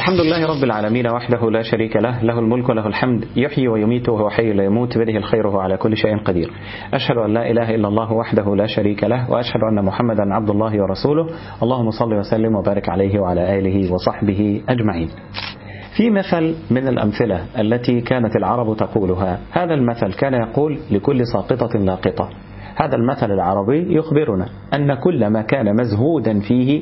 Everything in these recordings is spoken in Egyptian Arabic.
الحمد لله رب العالمين وحده لا شريك له له الملك وله الحمد يحيي ويميت وهو حي لا يموت بيده الخير وهو على كل شيء قدير أشهد أن لا إله إلا الله وحده لا شريك له وأشهد أن محمدا عبد الله ورسوله اللهم صل وسلم وبارك عليه وعلى آله وصحبه أجمعين في مثل من الأمثلة التي كانت العرب تقولها هذا المثل كان يقول لكل ساقطة لاقطة هذا المثل العربي يخبرنا أن كل ما كان مزهودا فيه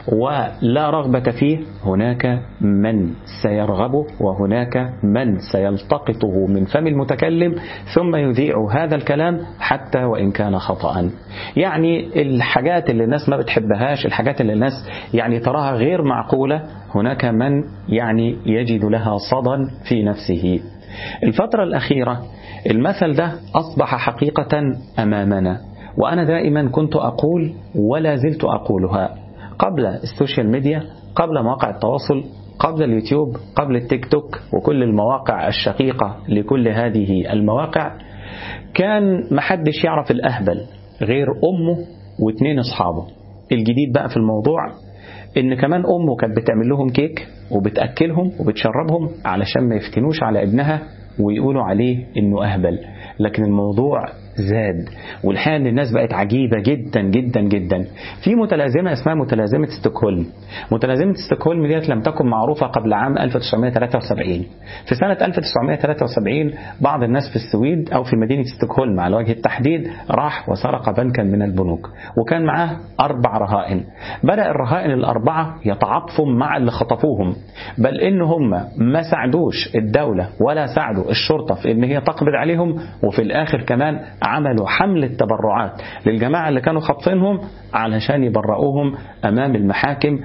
ولا رغبة فيه هناك من سيرغبه وهناك من سيلتقطه من فم المتكلم ثم يذيع هذا الكلام حتى وإن كان خطأ يعني الحاجات اللي الناس ما بتحبهاش الحاجات اللي الناس يعني تراها غير معقولة هناك من يعني يجد لها صدى في نفسه الفترة الأخيرة المثل ده أصبح حقيقة أمامنا وأنا دائما كنت أقول ولا زلت أقولها قبل السوشيال ميديا قبل مواقع التواصل قبل اليوتيوب قبل التيك توك وكل المواقع الشقيقة لكل هذه المواقع كان محدش يعرف الأهبل غير أمه واثنين أصحابه الجديد بقى في الموضوع إن كمان أمه كانت بتعمل لهم كيك وبتأكلهم وبتشربهم علشان ما يفتنوش على ابنها ويقولوا عليه إنه أهبل لكن الموضوع زاد والحقيقة ان الناس بقت عجيبة جدا جدا جدا في متلازمة اسمها متلازمة ستوكهولم متلازمة ستوكهولم ديت لم تكن معروفة قبل عام 1973 في سنة 1973 بعض الناس في السويد أو في مدينة ستوكهولم على وجه التحديد راح وسرق بنكا من البنوك وكان معاه أربع رهائن بدأ الرهائن الأربعة يتعاطفوا مع اللي خطفوهم بل إن هم ما ساعدوش الدولة ولا ساعدوا الشرطة في إن هي تقبض عليهم وفي الآخر كمان عملوا حملة تبرعات للجماعة اللي كانوا خاطفينهم علشان يبرئوهم أمام المحاكم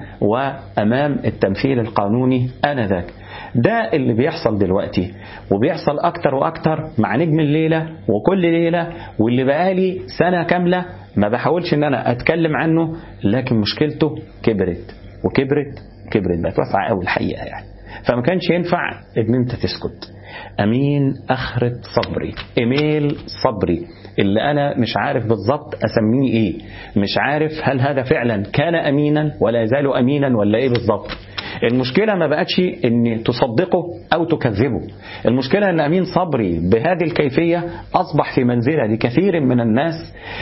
وأمام التمثيل القانوني آنذاك ده اللي بيحصل دلوقتي وبيحصل أكتر وأكتر مع نجم الليلة وكل ليلة واللي بقالي سنة كاملة ما بحاولش ان انا اتكلم عنه لكن مشكلته كبرت وكبرت كبرت بقت واسعة قوي الحقيقة يعني فما كانش ينفع ان انت تسكت امين اخرة صبري ايميل صبري اللي انا مش عارف بالظبط اسميه ايه مش عارف هل هذا فعلا كان امينا ولا يزال امينا ولا ايه بالظبط المشكلة ما بقتش ان تصدقه او تكذبه المشكلة ان امين صبري بهذه الكيفية اصبح في منزلة لكثير من الناس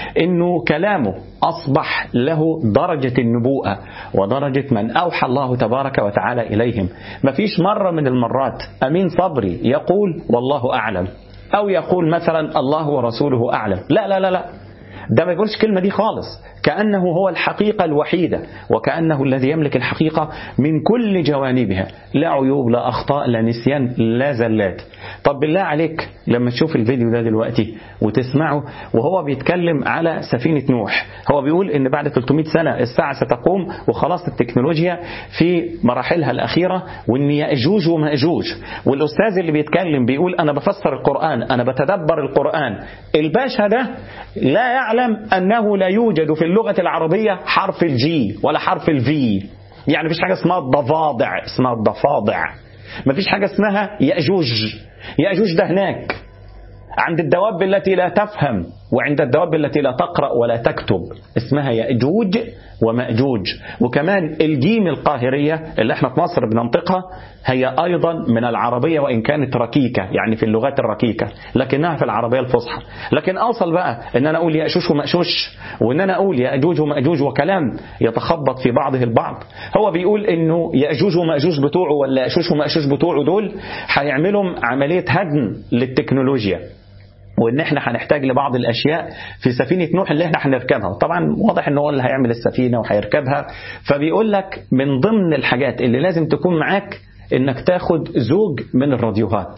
انه كلامه اصبح له درجة النبوءة ودرجة من اوحى الله تبارك وتعالى اليهم مفيش مرة من المرات امين صبري يقول والله اعلم او يقول مثلا الله ورسوله اعلم لا لا لا لا ده ما يقولش كلمة دي خالص كأنه هو الحقيقة الوحيدة وكأنه الذي يملك الحقيقة من كل جوانبها لا عيوب لا أخطاء لا نسيان لا زلات طب بالله عليك لما تشوف الفيديو ده دلوقتي وتسمعه وهو بيتكلم على سفينة نوح هو بيقول ان بعد 300 سنة الساعة ستقوم وخلاص التكنولوجيا في مراحلها الأخيرة وان يأجوج ومأجوج والأستاذ اللي بيتكلم بيقول أنا بفسر القرآن أنا بتدبر القرآن الباشا ده لا يعلم أنه لا يوجد في اللغة العربية حرف الجي ولا حرف الفي يعني مفيش حاجة اسمها الضفادع اسمها الضفادع مفيش حاجة اسمها يأجوج يأجوج ده هناك عند الدواب التي لا تفهم وعند الدواب التي لا تقرأ ولا تكتب اسمها يأجوج ومأجوج وكمان الجيم القاهرية اللي احنا في مصر بننطقها هي أيضا من العربية وإن كانت ركيكة يعني في اللغات الركيكة لكنها في العربية الفصحى لكن أوصل بقى إن أنا أقول يأشوش ومأشوش وإن أنا أقول يأجوج ومأجوج وكلام يتخبط في بعضه البعض هو بيقول إنه يأجوج ومأجوج بتوعه ولا يأشوش ومأشوش بتوعه دول هيعملوا عملية هدم للتكنولوجيا وان احنا هنحتاج لبعض الاشياء في سفينه نوح اللي احنا هنركبها طبعا واضح ان هو اللي هيعمل السفينه وهيركبها فبيقول لك من ضمن الحاجات اللي لازم تكون معاك انك تاخد زوج من الراديوهات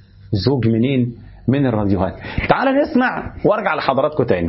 زوج منين من الراديوهات تعال نسمع وارجع لحضراتكم تاني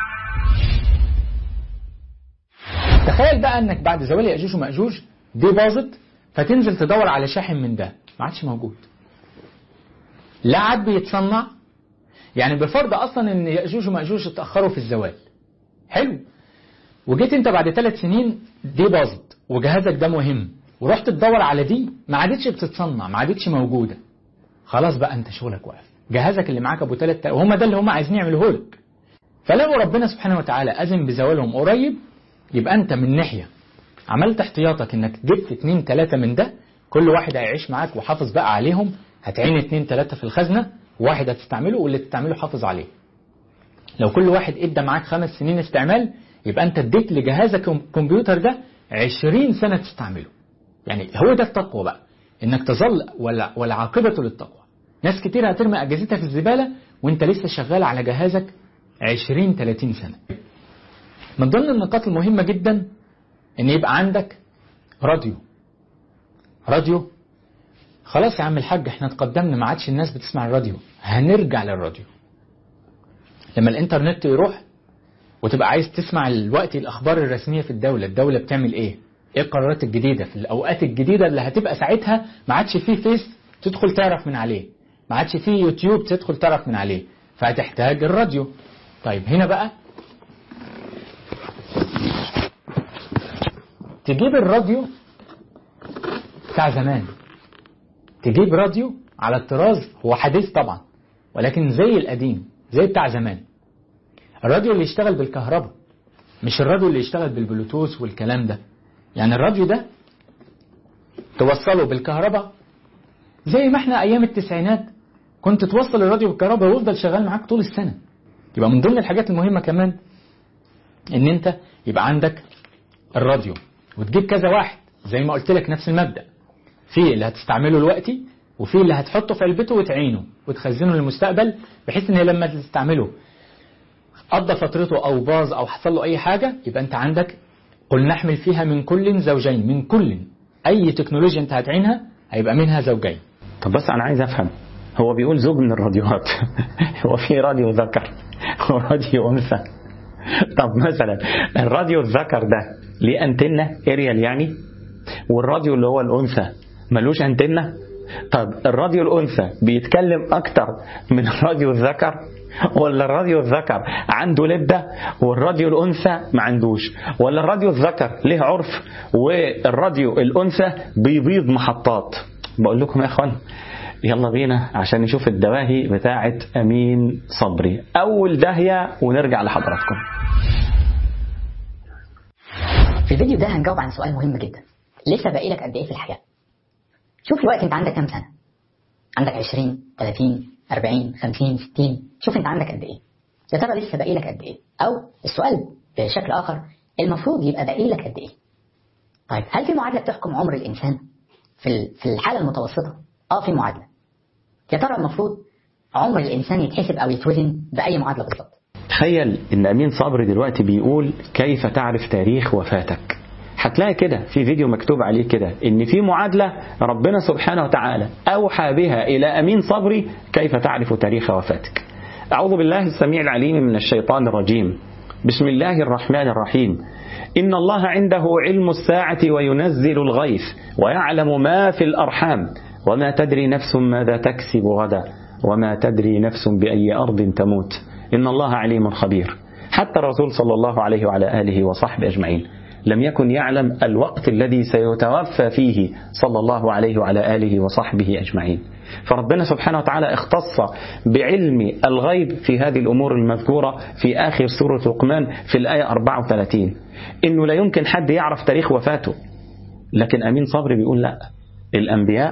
تخيل بقى انك بعد زوال ياجوج وماجوج دي باظت فتنزل تدور على شاحن من ده ما عادش موجود لا عاد بيتصنع يعني بفرض اصلا ان ياجوج وماجوج اتاخروا في الزوال حلو وجيت انت بعد ثلاث سنين دي باظت وجهازك ده مهم ورحت تدور على دي ما عادتش بتتصنع ما عادتش موجوده خلاص بقى انت شغلك واقف جهازك اللي معاك ابو ثلاث وهم ده اللي هم عايزين يعملوه لك فلو ربنا سبحانه وتعالى اذن بزوالهم قريب يبقى انت من ناحيه عملت احتياطك انك جبت اتنين تلاتة من ده كل واحد هيعيش معاك وحافظ بقى عليهم هتعين اتنين تلاتة في الخزنة واحد هتستعمله واللي تستعمله حافظ عليه لو كل واحد ادى معاك خمس سنين استعمال يبقى انت اديت لجهازك الكمبيوتر ده 20 سنة تستعمله يعني هو ده التقوى بقى انك تظل ولا والعاقبة للتقوى ناس كتير هترمي اجهزتها في الزبالة وانت لسه شغال على جهازك 20 30 سنة من ضمن النقاط المهمة جدا ان يبقى عندك راديو راديو خلاص يا عم الحاج احنا تقدمنا ما عادش الناس بتسمع الراديو هنرجع للراديو لما الانترنت يروح وتبقى عايز تسمع الوقت الاخبار الرسميه في الدوله الدوله بتعمل ايه ايه القرارات الجديده في الاوقات الجديده اللي هتبقى ساعتها ما عادش فيه فيس تدخل تعرف من عليه ما عادش فيه يوتيوب تدخل تعرف من عليه فهتحتاج الراديو طيب هنا بقى تجيب الراديو بتاع زمان تجيب راديو على الطراز هو حديث طبعا ولكن زي القديم زي بتاع زمان الراديو اللي يشتغل بالكهرباء مش الراديو اللي يشتغل بالبلوتوث والكلام ده يعني الراديو ده توصله بالكهرباء زي ما احنا ايام التسعينات كنت توصل الراديو بالكهرباء ويفضل شغال معاك طول السنه يبقى من ضمن الحاجات المهمه كمان ان انت يبقى عندك الراديو وتجيب كذا واحد زي ما قلت لك نفس المبدا في اللي هتستعمله دلوقتي وفي اللي هتحطه في علبته وتعينه وتخزنه للمستقبل بحيث ان لما تستعمله قضى فترته او باظ او حصل له اي حاجه يبقى انت عندك قل نحمل فيها من كل زوجين من كل اي تكنولوجيا انت هتعينها هيبقى منها زوجين طب بس انا عايز افهم هو بيقول زوج من الراديوهات هو في راديو ذكر وراديو انثى طب مثلا الراديو الذكر ده ليه انتنه اريال يعني والراديو اللي هو الانثى ملوش انتنه طب الراديو الانثى بيتكلم اكتر من الراديو الذكر ولا الراديو الذكر عنده لبده والراديو الانثى ما عندوش ولا الراديو الذكر له عرف والراديو الانثى بيبيض محطات بقول لكم يا اخوان يلا بينا عشان نشوف الدواهي بتاعه امين صبري اول داهيه ونرجع لحضراتكم في الفيديو ده هنجاوب عن سؤال مهم جدا لسه باقي لك قد ايه في الحياه شوف الوقت انت عندك كام سنه عندك 20 30 40 50 60 شوف انت عندك قد ايه يا ترى لسه باقي لك قد ايه او السؤال بشكل اخر المفروض يبقى باقي لك قد ايه طيب هل في معادله بتحكم عمر الانسان في في الحاله المتوسطه اه في معادله يا ترى المفروض عمر الانسان يتحسب او يتوزن باي معادله بالظبط تخيل ان امين صبري دلوقتي بيقول كيف تعرف تاريخ وفاتك هتلاقي كده في فيديو مكتوب عليه كده ان في معادله ربنا سبحانه وتعالى اوحى بها الى امين صبري كيف تعرف تاريخ وفاتك. اعوذ بالله السميع العليم من الشيطان الرجيم. بسم الله الرحمن الرحيم. ان الله عنده علم الساعه وينزل الغيث ويعلم ما في الارحام وما تدري نفس ماذا تكسب غدا وما تدري نفس باي ارض تموت. ان الله عليم خبير. حتى الرسول صلى الله عليه وعلى اله وصحبه اجمعين. لم يكن يعلم الوقت الذي سيتوفى فيه صلى الله عليه وعلى آله وصحبه أجمعين فربنا سبحانه وتعالى اختص بعلم الغيب في هذه الأمور المذكورة في آخر سورة لقمان في الآية 34 إنه لا يمكن حد يعرف تاريخ وفاته لكن أمين صبري بيقول لا الأنبياء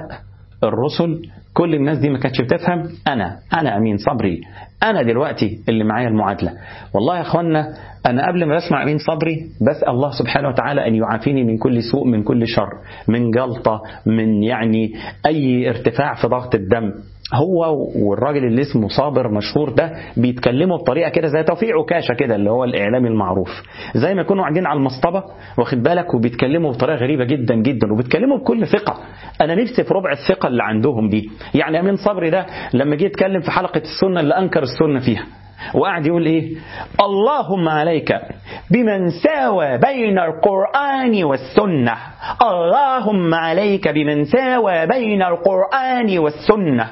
الرسل كل الناس دي ما كانتش بتفهم انا انا امين صبري انا دلوقتي اللي معايا المعادله والله يا اخوانا انا قبل ما بسمع امين صبري بسال الله سبحانه وتعالى ان يعافيني من كل سوء من كل شر من جلطه من يعني اي ارتفاع في ضغط الدم هو والراجل اللي اسمه صابر مشهور ده بيتكلموا بطريقه كده زي توفيق عكاشه كده اللي هو الاعلامي المعروف زي ما يكونوا قاعدين على المصطبه واخد بالك وبيتكلموا بطريقه غريبه جدا جدا وبيتكلموا بكل ثقه انا نفسي في ربع الثقه اللي عندهم دي يعني امين صبري ده لما جه يتكلم في حلقه السنه اللي انكر السنه فيها وقعد يقول ايه اللهم عليك بمن ساوى بين القرآن والسنة اللهم عليك بمن ساوى بين القرآن والسنة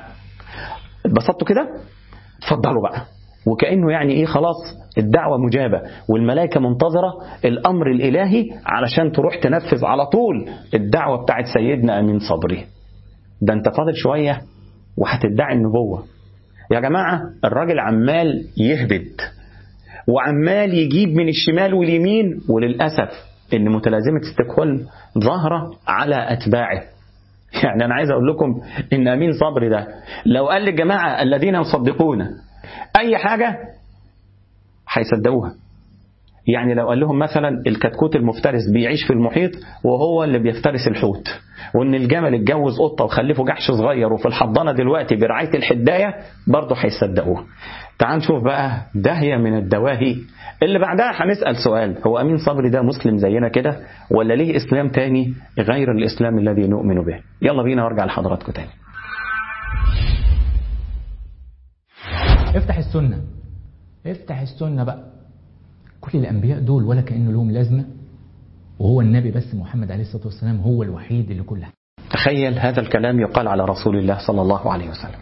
اتبسطتوا كده اتفضلوا بقى وكأنه يعني ايه خلاص الدعوة مجابة والملائكة منتظرة الأمر الإلهي علشان تروح تنفذ على طول الدعوة بتاعت سيدنا أمين صبري ده انت فاضل شوية وهتدعي النبوة يا جماعة الراجل عمال يهبد وعمال يجيب من الشمال واليمين وللأسف إن متلازمة ستوكهولم ظاهرة على أتباعه يعني أنا عايز أقول لكم إن أمين صبري ده لو قال للجماعة الذين يصدقون أي حاجة هيصدقوها يعني لو قال لهم مثلا الكتكوت المفترس بيعيش في المحيط وهو اللي بيفترس الحوت وان الجمل اتجوز قطه وخلفه جحش صغير وفي الحضانه دلوقتي برعايه الحدايه برضه هيصدقوه تعال نشوف بقى داهيه من الدواهي اللي بعدها هنسال سؤال هو امين صبري ده مسلم زينا كده ولا ليه اسلام تاني غير الاسلام الذي نؤمن به يلا بينا وارجع لحضراتكم تاني افتح السنة افتح السنة بقى كل الأنبياء دول ولا كأنه لهم لازمة وهو النبي بس محمد عليه الصلاة والسلام هو الوحيد اللي كل حاجة تخيل هذا الكلام يقال على رسول الله صلى الله عليه وسلم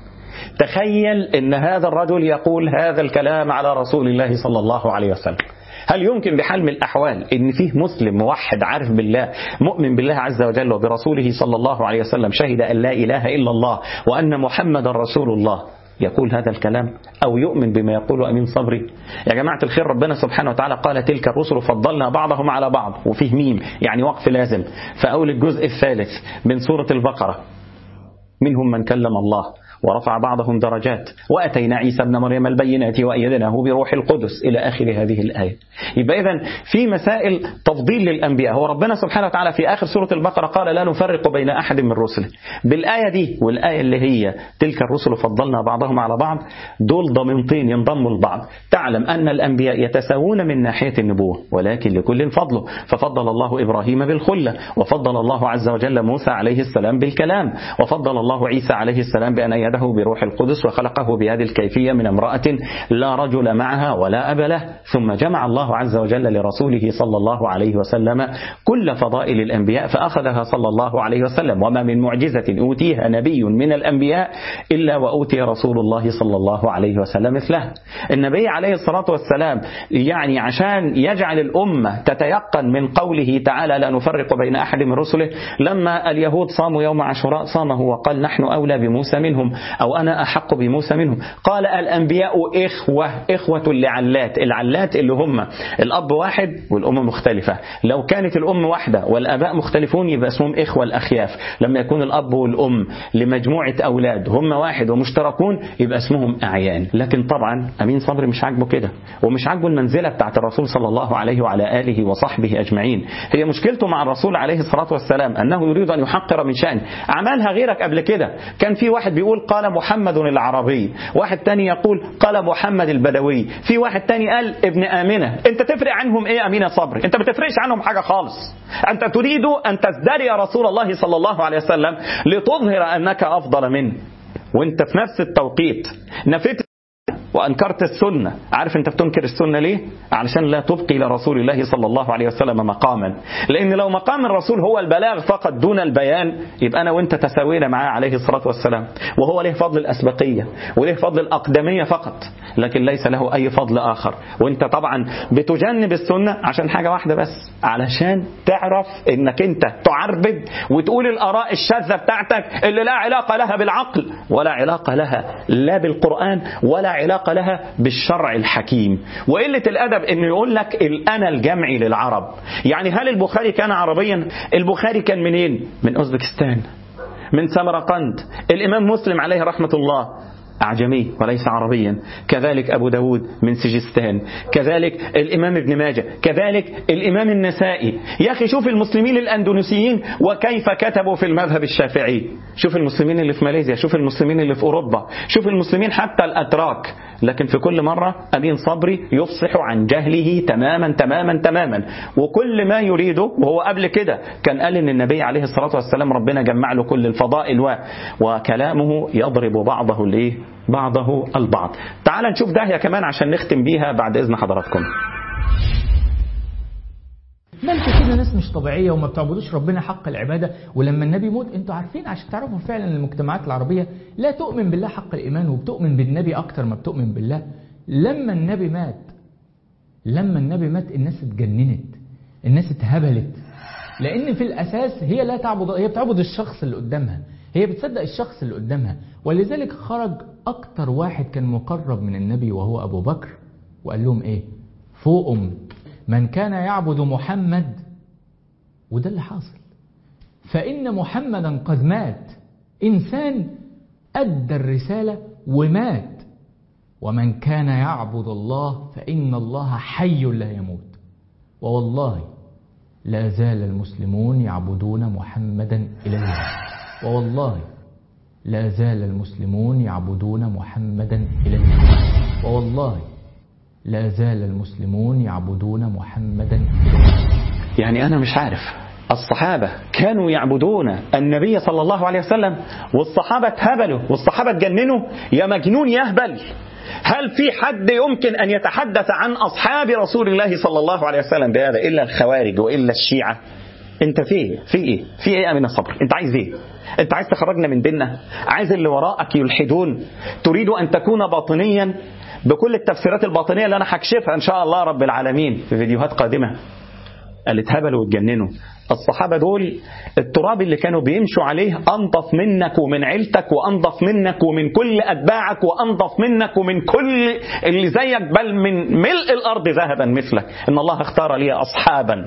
تخيل ان هذا الرجل يقول هذا الكلام على رسول الله صلى الله عليه وسلم هل يمكن بحال من الأحوال أن فيه مسلم موحد عارف بالله مؤمن بالله عز وجل وبرسوله صلى الله عليه وسلم شهد أن لا إله إلا الله وأن محمد رسول الله يقول هذا الكلام أو يؤمن بما يقول أمين صبري يا جماعة الخير ربنا سبحانه وتعالى قال تلك الرسل فضلنا بعضهم على بعض وفيه ميم يعني وقف لازم فأول الجزء الثالث من سورة البقرة منهم من كلم الله ورفع بعضهم درجات وأتينا عيسى ابن مريم البينات وأيدناه بروح القدس إلى آخر هذه الآية يبقى إذا في مسائل تفضيل للأنبياء هو ربنا سبحانه وتعالى في آخر سورة البقرة قال لا نفرق بين أحد من رسله بالآية دي والآية اللي هي تلك الرسل فضلنا بعضهم على بعض دول ضمنتين ينضموا لبعض تعلم أن الأنبياء يتساوون من ناحية النبوة ولكن لكل فضله ففضل الله إبراهيم بالخلة وفضل الله عز وجل موسى عليه السلام بالكلام وفضل الله عيسى عليه السلام بأن يده بروح القدس وخلقه بهذه الكيفية من امرأة لا رجل معها ولا أب له ثم جمع الله عز وجل لرسوله صلى الله عليه وسلم كل فضائل الأنبياء فأخذها صلى الله عليه وسلم وما من معجزة أوتيها نبي من الأنبياء إلا وأوتي رسول الله صلى الله عليه وسلم مثله النبي عليه الصلاة والسلام يعني عشان يجعل الأمة تتيقن من قوله تعالى لا نفرق بين أحد من رسله لما اليهود صاموا يوم عاشوراء صامه وقال نحن أولى بموسى منهم أو أنا أحق بموسى منهم قال الأنبياء إخوة إخوة لعلات العلات اللي هم الأب واحد والأم مختلفة لو كانت الأم واحدة والآباء مختلفون يبقى اسمهم إخوة الأخياف لما يكون الأب والأم لمجموعة أولاد هم واحد ومشتركون يبقى اسمهم أعيان لكن طبعا أمين صبري مش عاجبه كده ومش عاجبه المنزلة بتاعت الرسول صلى الله عليه وعلى آله وصحبه أجمعين هي مشكلته مع الرسول عليه الصلاة والسلام أنه يريد أن يحقر من شأن عملها غيرك قبل كده كان في واحد بيقول قال محمد العربي واحد تاني يقول قال محمد البدوي في واحد تاني قال ابن آمنة انت تفرق عنهم ايه أمينة صبري انت ما تفرقش عنهم حاجة خالص انت تريد أن تزدري رسول الله صلى الله عليه وسلم لتظهر أنك أفضل منه وانت في نفس التوقيت نفيت وأنكرت السنة عارف أنت بتنكر السنة ليه؟ علشان لا تبقي لرسول الله صلى الله عليه وسلم مقاما لأن لو مقام الرسول هو البلاغ فقط دون البيان يبقى أنا وأنت تساوينا معاه عليه الصلاة والسلام وهو له فضل الأسبقية وله فضل الأقدمية فقط لكن ليس له أي فضل آخر وأنت طبعا بتجنب السنة عشان حاجة واحدة بس علشان تعرف أنك أنت تعربد وتقول الآراء الشاذة بتاعتك اللي لا علاقة لها بالعقل ولا علاقة لها لا بالقرآن ولا علاقة لها بالشرع الحكيم وقلة الأدب أنه يقول لك الأنا الجمعي للعرب يعني هل البخاري كان عربيا البخاري كان منين من أوزبكستان من سمرقند الإمام مسلم عليه رحمة الله أعجمي وليس عربيا كذلك أبو داود من سجستان كذلك الإمام ابن ماجه كذلك الإمام النسائي يا أخي شوف المسلمين الأندونيسيين وكيف كتبوا في المذهب الشافعي شوف المسلمين اللي في ماليزيا شوف المسلمين اللي في أوروبا شوف المسلمين حتى الأتراك لكن في كل مرة أمين صبري يفصح عن جهله تماما تماما تماما وكل ما يريده وهو قبل كده كان قال إن النبي عليه الصلاة والسلام ربنا جمع له كل الفضائل و... وكلامه يضرب بعضه ليه بعضه البعض تعال نشوف داهية كمان عشان نختم بيها بعد إذن حضراتكم ما انتوا كده ناس مش طبيعيه وما بتعبدوش ربنا حق العباده ولما النبي يموت انتوا عارفين عشان تعرفوا فعلا المجتمعات العربيه لا تؤمن بالله حق الايمان وبتؤمن بالنبي اكتر ما بتؤمن بالله لما النبي مات لما النبي مات الناس اتجننت الناس اتهبلت لان في الاساس هي لا تعبد هي بتعبد الشخص اللي قدامها هي بتصدق الشخص اللي قدامها ولذلك خرج اكتر واحد كان مقرب من النبي وهو ابو بكر وقال لهم ايه فوقهم من كان يعبد محمد وده اللي حاصل فإن محمدا قد مات إنسان أدى الرسالة ومات ومن كان يعبد الله فإن الله حي لا يموت ووالله لا زال المسلمون يعبدون محمدا إلى اليوم ووالله لا زال المسلمون يعبدون محمدا إلى اليوم ووالله لا زال المسلمون يعبدون محمدا إلى اليوم يعني أنا مش عارف الصحابة كانوا يعبدون النبي صلى الله عليه وسلم والصحابة اتهبلوا والصحابة اتجننوا يا مجنون يهبل هل في حد يمكن أن يتحدث عن أصحاب رسول الله صلى الله عليه وسلم بهذا إلا الخوارج وإلا الشيعة انت في ايه في ايه في ايه يا امين الصبر انت عايز ايه انت عايز تخرجنا من ديننا عايز اللي وراءك يلحدون تريد ان تكون باطنيا بكل التفسيرات الباطنيه اللي انا هكشفها ان شاء الله رب العالمين في فيديوهات قادمه اللي اتهبلوا واتجننوا الصحابة دول التراب اللي كانوا بيمشوا عليه أنظف منك ومن عيلتك وأنظف منك ومن كل أتباعك وأنظف منك ومن كل اللي زيك بل من ملء الأرض ذهبا مثلك إن الله اختار لي أصحابا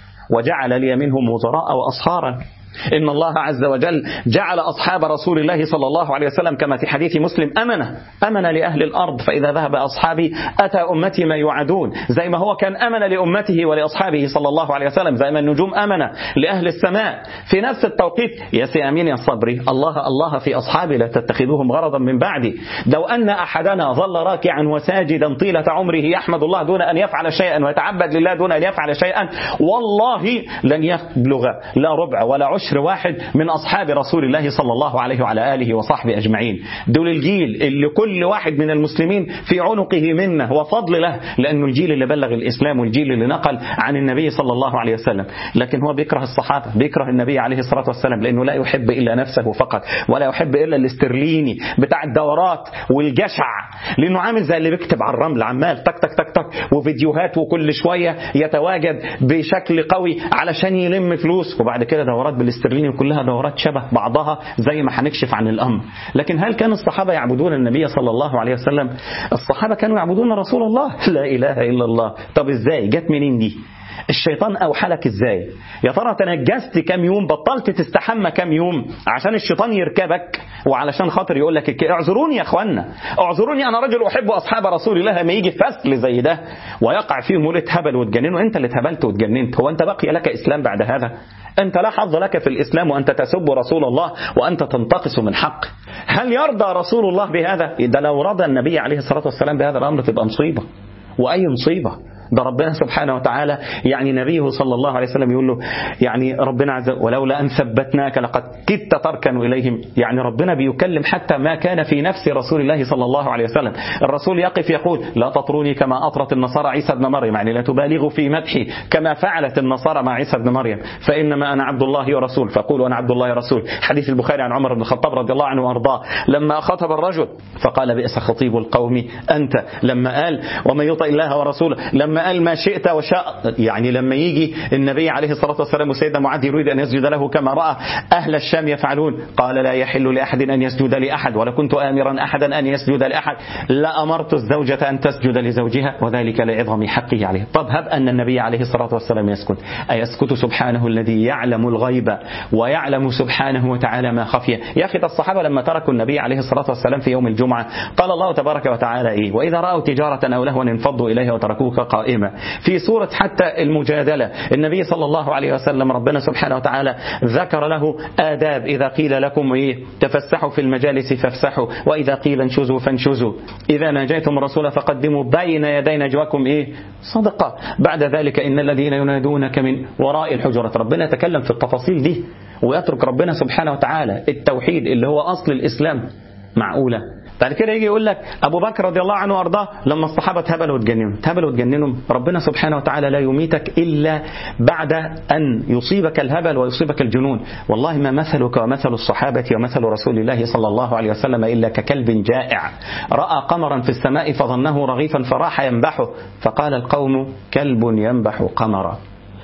وجعل لي منهم وزراء وأصهارا إن الله عز وجل جعل أصحاب رسول الله صلى الله عليه وسلم كما في حديث مسلم أمنة أمنة لأهل الأرض فإذا ذهب أصحابي أتى أمتي ما يوعدون زي ما هو كان أمن لأمته ولأصحابه صلى الله عليه وسلم زي ما النجوم أمنة لأهل السماء في نفس التوقيت يا سي أمين يا صبري الله الله في أصحابي لا تتخذوهم غرضا من بعدي لو أن أحدنا ظل راكعا وساجدا طيلة عمره يحمد الله دون أن يفعل شيئا ويتعبد لله دون أن يفعل شيئا والله لن يبلغ لا ربع ولا عشر عشر واحد من أصحاب رسول الله صلى الله عليه وعلى آله وصحبه أجمعين دول الجيل اللي كل واحد من المسلمين في عنقه منه وفضل له لأنه الجيل اللي بلغ الإسلام والجيل اللي نقل عن النبي صلى الله عليه وسلم لكن هو بيكره الصحابة بيكره النبي عليه الصلاة والسلام لأنه لا يحب إلا نفسه فقط ولا يحب إلا الاسترليني بتاع الدورات والجشع لأنه عامل زي اللي بيكتب على الرمل عمال تك تك تك تك وفيديوهات وكل شوية يتواجد بشكل قوي علشان يلم فلوس وبعد كده دورات بالاسترليني كلها دورات شبه بعضها زي ما هنكشف عن الأمر لكن هل كان الصحابة يعبدون النبي صلى الله عليه وسلم الصحابة كانوا يعبدون رسول الله لا إله إلا الله طب إزاي جت منين دي الشيطان أوحلك ازاي يا ترى تنجست كام يوم بطلت تستحمى كام يوم عشان الشيطان يركبك وعلشان خاطر يقول لك اعذروني يا اخوانا اعذروني انا رجل احب اصحاب رسول الله لما يجي فصل زي ده ويقع فيهم يقول اتهبل واتجننوا انت اللي اتهبلت واتجننت هو انت بقي لك اسلام بعد هذا انت لا حظ لك في الاسلام وانت تسب رسول الله وانت تنتقص من حق هل يرضى رسول الله بهذا ده لو رضى النبي عليه الصلاه والسلام بهذا الامر تبقى مصيبه واي مصيبه ده ربنا سبحانه وتعالى يعني نبيه صلى الله عليه وسلم يقول له يعني ربنا عز وجل ولولا أن ثبتناك لقد كدت تركن إليهم يعني ربنا بيكلم حتى ما كان في نفس رسول الله صلى الله عليه وسلم الرسول يقف يقول لا تطروني كما أطرت النصارى عيسى بن مريم يعني لا تبالغوا في مدحي كما فعلت النصارى مع عيسى بن مريم فإنما أنا عبد الله ورسول فقولوا أنا عبد الله ورسول حديث البخاري عن عمر بن الخطاب رضي الله عنه وأرضاه لما خطب الرجل فقال بئس خطيب القوم أنت لما قال ومن يطع الله ورسوله لما قال ما شئت وشاء يعني لما يجي النبي عليه الصلاة والسلام وسيدنا معاذ يريد أن يسجد له كما رأى أهل الشام يفعلون قال لا يحل لأحد أن يسجد لأحد ولا كنت آمرا أحدا أن يسجد لأحد لأمرت الزوجة أن تسجد لزوجها وذلك لعظم حقه عليه طب هب أن النبي عليه الصلاة والسلام يسكت أيسكت سبحانه الذي يعلم الغيب ويعلم سبحانه وتعالى ما خفي يا أخي الصحابة لما تركوا النبي عليه الصلاة والسلام في يوم الجمعة قال الله تبارك وتعالى إيه وإذا رأوا تجارة أو لهوا انفضوا إليها وتركوك قائما في سورة حتى المجادلة النبي صلى الله عليه وسلم ربنا سبحانه وتعالى ذكر له آداب إذا قيل لكم إيه تفسحوا في المجالس فافسحوا وإذا قيل انشزوا فانشزوا إذا ناجيتم الرسول فقدموا بين يدي نجواكم إيه صدقة بعد ذلك إن الذين ينادونك من وراء الحجرات ربنا يتكلم في التفاصيل دي ويترك ربنا سبحانه وتعالى التوحيد اللي هو أصل الإسلام معقولة بعد كده يجي يقول لك ابو بكر رضي الله عنه وارضاه لما الصحابه اتهبلوا واتجننوا اتهبلوا واتجننوا ربنا سبحانه وتعالى لا يميتك الا بعد ان يصيبك الهبل ويصيبك الجنون والله ما مثلك ومثل الصحابه ومثل رسول الله صلى الله عليه وسلم الا ككلب جائع راى قمرا في السماء فظنه رغيفا فراح ينبحه فقال القوم كلب ينبح قمرا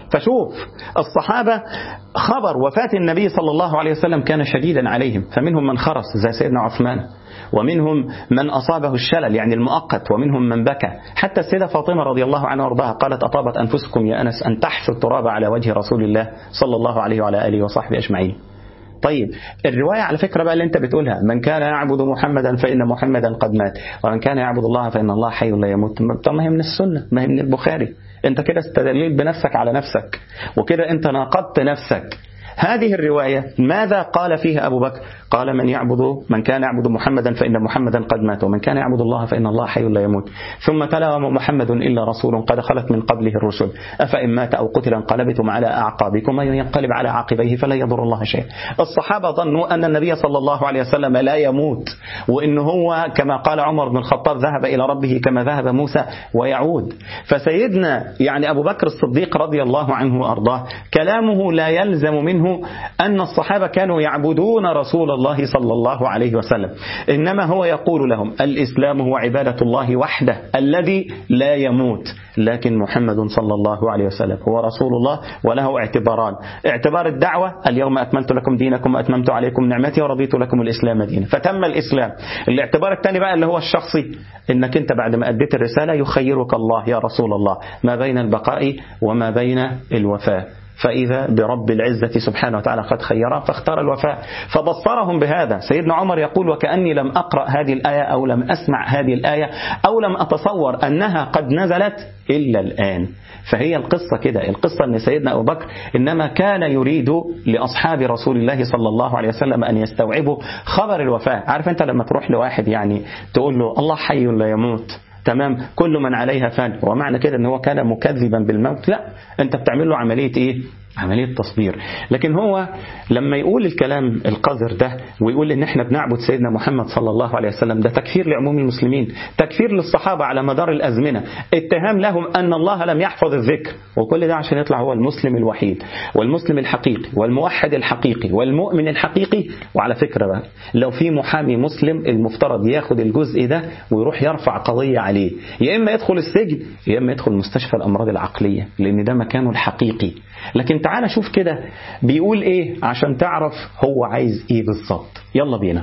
فشوف الصحابة خبر وفاة النبي صلى الله عليه وسلم كان شديدا عليهم فمنهم من خرس زي سيدنا عثمان ومنهم من أصابه الشلل يعني المؤقت ومنهم من بكى حتى السيدة فاطمة رضي الله عنها وارضاها قالت أطابت أنفسكم يا أنس أن تحشوا التراب على وجه رسول الله صلى الله عليه وعلى آله وصحبه أجمعين طيب الرواية على فكرة بقى اللي انت بتقولها من كان يعبد محمدا فإن محمدا قد مات ومن كان يعبد الله فإن الله حي لا يموت طب ما هي من السنة ما هي من البخاري انت كده استدليت بنفسك على نفسك وكده انت ناقضت نفسك هذه الرواية ماذا قال فيها أبو بكر قال من يعبد من كان يعبد محمدا فإن محمدا قد مات ومن كان يعبد الله فإن الله حي لا يموت ثم تلا محمد إلا رسول قد خلت من قبله الرسل أفإن مات أو قتل انقلبتم على أعقابكم من ينقلب على عقبيه فلا يضر الله شيئا الصحابة ظنوا أن النبي صلى الله عليه وسلم لا يموت وإن هو كما قال عمر بن الخطاب ذهب إلى ربه كما ذهب موسى ويعود فسيدنا يعني أبو بكر الصديق رضي الله عنه وأرضاه كلامه لا يلزم منه أن الصحابة كانوا يعبدون رسول الله صلى الله عليه وسلم إنما هو يقول لهم الإسلام هو عبادة الله وحده الذي لا يموت لكن محمد صلى الله عليه وسلم هو رسول الله وله اعتباران اعتبار الدعوة اليوم أكملت لكم دينكم وأتممت عليكم نعمتي ورضيت لكم الإسلام دينا فتم الإسلام الاعتبار الثاني بقى اللي هو الشخصي إنك أنت بعد ما أديت الرسالة يخيرك الله يا رسول الله ما بين البقاء وما بين الوفاة فإذا برب العزة سبحانه وتعالى قد خيره فاختار الوفاء فبصرهم بهذا سيدنا عمر يقول وكأني لم أقرأ هذه الآية أو لم أسمع هذه الآية أو لم أتصور أنها قد نزلت إلا الآن فهي القصة كده القصة أن سيدنا أبو بكر إنما كان يريد لأصحاب رسول الله صلى الله عليه وسلم أن يستوعبوا خبر الوفاة عارف أنت لما تروح لواحد يعني تقول له الله حي لا يموت تمام كل من عليها فان ومعنى كده ان هو كان مكذبا بالموت لا انت بتعمل له عمليه ايه عملية تصبير لكن هو لما يقول الكلام القذر ده ويقول ان احنا بنعبد سيدنا محمد صلى الله عليه وسلم ده تكفير لعموم المسلمين تكفير للصحابة على مدار الأزمنة اتهام لهم أن الله لم يحفظ الذكر وكل ده عشان يطلع هو المسلم الوحيد والمسلم الحقيقي والموحد الحقيقي والمؤمن الحقيقي وعلى فكرة بقى لو في محامي مسلم المفترض ياخد الجزء ده ويروح يرفع قضية عليه يا إما يدخل السجن يا إما يدخل مستشفى الأمراض العقلية لأن ده مكانه الحقيقي لكن تعالى شوف كده بيقول ايه عشان تعرف هو عايز ايه بالظبط يلا بينا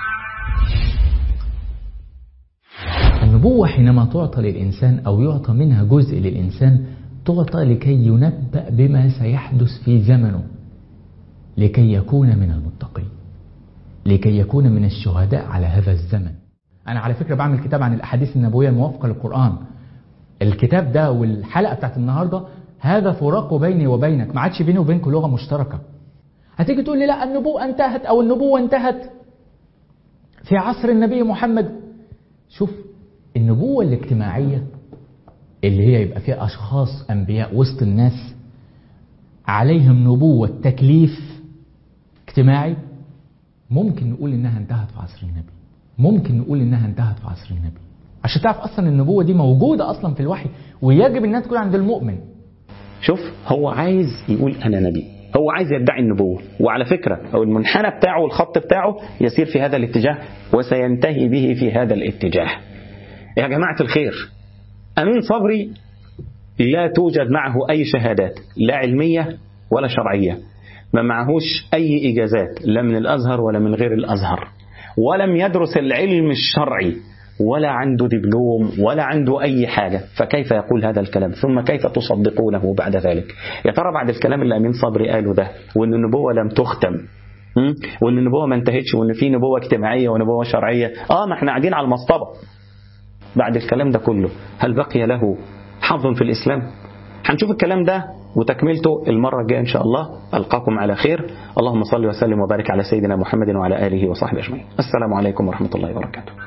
النبوة حينما تعطى للإنسان أو يعطى منها جزء للإنسان تعطى لكي ينبأ بما سيحدث في زمنه لكي يكون من المتقين لكي يكون من الشهداء على هذا الزمن أنا على فكرة بعمل كتاب عن الأحاديث النبوية الموافقة للقرآن الكتاب ده والحلقة بتاعت النهاردة هذا فراق بيني وبينك ما عادش بيني وبينك لغة مشتركة هتيجي تقول لي لا النبوة انتهت أو النبوة انتهت في عصر النبي محمد شوف النبوة الاجتماعية اللي هي يبقى فيها أشخاص أنبياء وسط الناس عليهم نبوة تكليف اجتماعي ممكن نقول إنها انتهت في عصر النبي ممكن نقول إنها انتهت في عصر النبي عشان تعرف أصلا النبوة دي موجودة أصلا في الوحي ويجب إنها تكون عند المؤمن شوف هو عايز يقول أنا نبي هو عايز يدعي النبوة وعلى فكرة أو المنحنى بتاعه والخط بتاعه يسير في هذا الاتجاه وسينتهي به في هذا الاتجاه يا جماعة الخير أمين صبري لا توجد معه أي شهادات لا علمية ولا شرعية ما معهوش أي إجازات لا من الأزهر ولا من غير الأزهر ولم يدرس العلم الشرعي ولا عنده دبلوم ولا عنده أي حاجة فكيف يقول هذا الكلام ثم كيف تصدقونه بعد ذلك يا ترى بعد الكلام اللي أمين صبري قاله ده وأن النبوة لم تختم وأن النبوة ما انتهتش وأن في نبوة اجتماعية ونبوة شرعية آه ما احنا قاعدين على المصطبة بعد الكلام ده كله هل بقي له حظ في الإسلام هنشوف الكلام ده وتكملته المرة الجاية إن شاء الله ألقاكم على خير اللهم صل وسلم وبارك على سيدنا محمد وعلى آله وصحبه أجمعين السلام عليكم ورحمة الله وبركاته